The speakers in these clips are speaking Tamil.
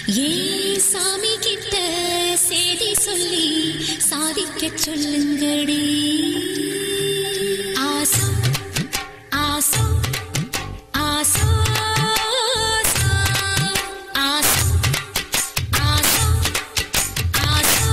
ஏன் சாமி கிட்ட செய்தி சொல்லி சாதிக்க சொல்லுங்கடி ஆசா ஆசா ஆசா ஆசா ஆசா ஆசா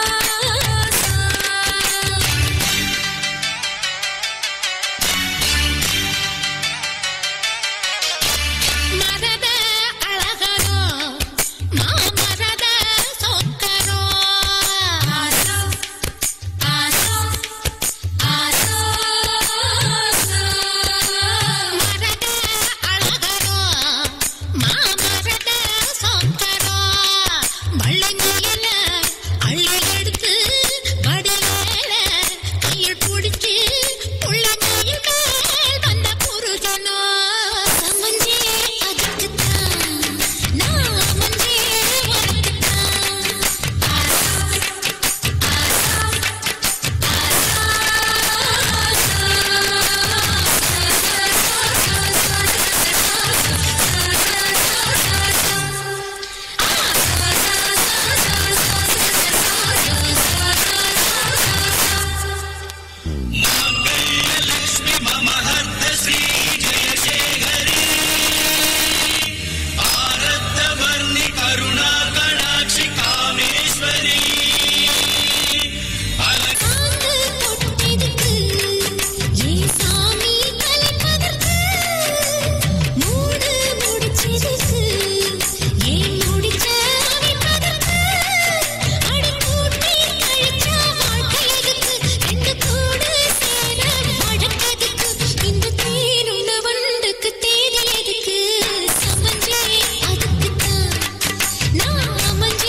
மரத அழகரோ மாமரத சொக்கரோ ஆசா ஆசா ஆசா மரத அழகரோ மாமரத சொக்கரோ வள்ளங்கியல அள்ளி எடுத்து வடிவேல கையில் பிடிச்சு உள்ளங்கையில் மேல் வந்த புருஷனோ சமஞ்சே அதுக்குத்தான் நான் மஞ்சே உனக்குத்தான் ஆரத்தவர்ணி கருணா கடாட்சி காமேஸ்வரி காந்து தொட்டதுக்கு ஏன் சாமி கலைப்பதற்கு மூடு முடிச்சதுக்கு ஏன் முடிச்ச அமைப்பதற்கு அடி கூட்டி கழிச்சா வாழ்க்கை எதுக்கு ரெண்டு கூடு சேர வழக்கதுக்கு இந்த தேனுள்ள வண்டுக்கு தேதி எதுக்கு சமஞ்சே அதுக்குத்தான் நான் அமைஞ்சே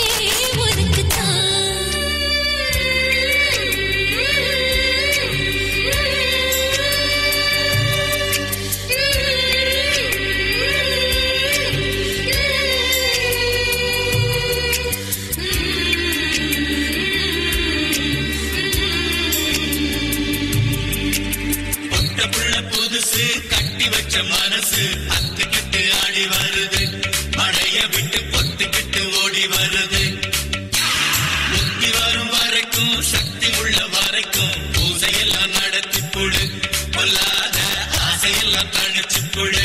ஒட்ட புள்ள புதுசு கட்டி வச்ச மனசு அத்துக்கிட்டு ஆடி வருது மழைய விட்டு பொத்துக்கிட்டு ஓடி வருது முத்தி வரும் வரைக்கும் சக்தி உள்ள வரைக்கும் பூசையெல்லாம் நடத்தி புழு கொல்லாத ஆசையெல்லாம் தணிச்சு புழு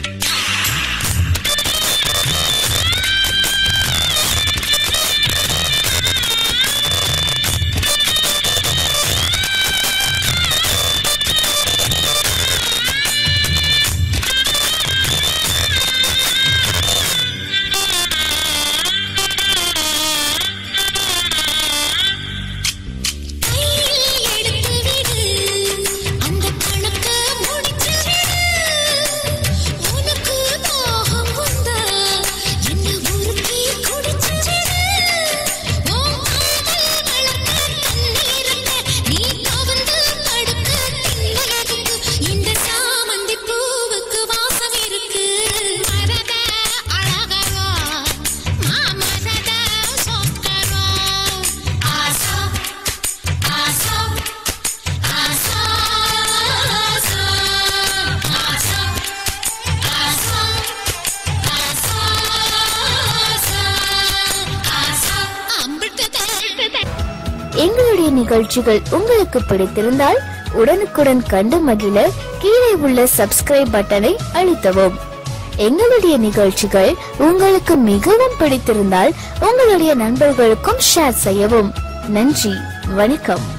கையில் எடுத்து விடு அந்த கணக்க முடிச்சு விடு உனக்கு தாகம் வந்தா என்ன உருக்கி குடிச்சு விடு உன் காதல் வளர்க்க தண்ணீருக்க நீ கவர்ந்து படுக்க திண்ணதுக்கு இந்த சாமந்தி பூவுக்கு வாசம் இருக்கு மரத அழகரோ மாமரத சொக்கரோ ஆசா ஆசா ஆசா ஆசா ஆசா ஆசா ஆசா ஆசா அம்பிட்டதே எங்களுடைய நிகழ்ச்சிகள் உங்களுக்கு பிடித்திருந்தால் உடனுக்குடன் கண்டு மகிழ கீழே உள்ள சப்ஸ்கிரைப் பட்டனை அழுத்தவும் எங்களுடைய நிகழ்ச்சிகள் உங்களுக்கு மிகவும் பிடித்திருந்தால் உங்களுடைய நண்பர்களுக்கும் ஷேர் செய்யவும் நன்றி வணக்கம்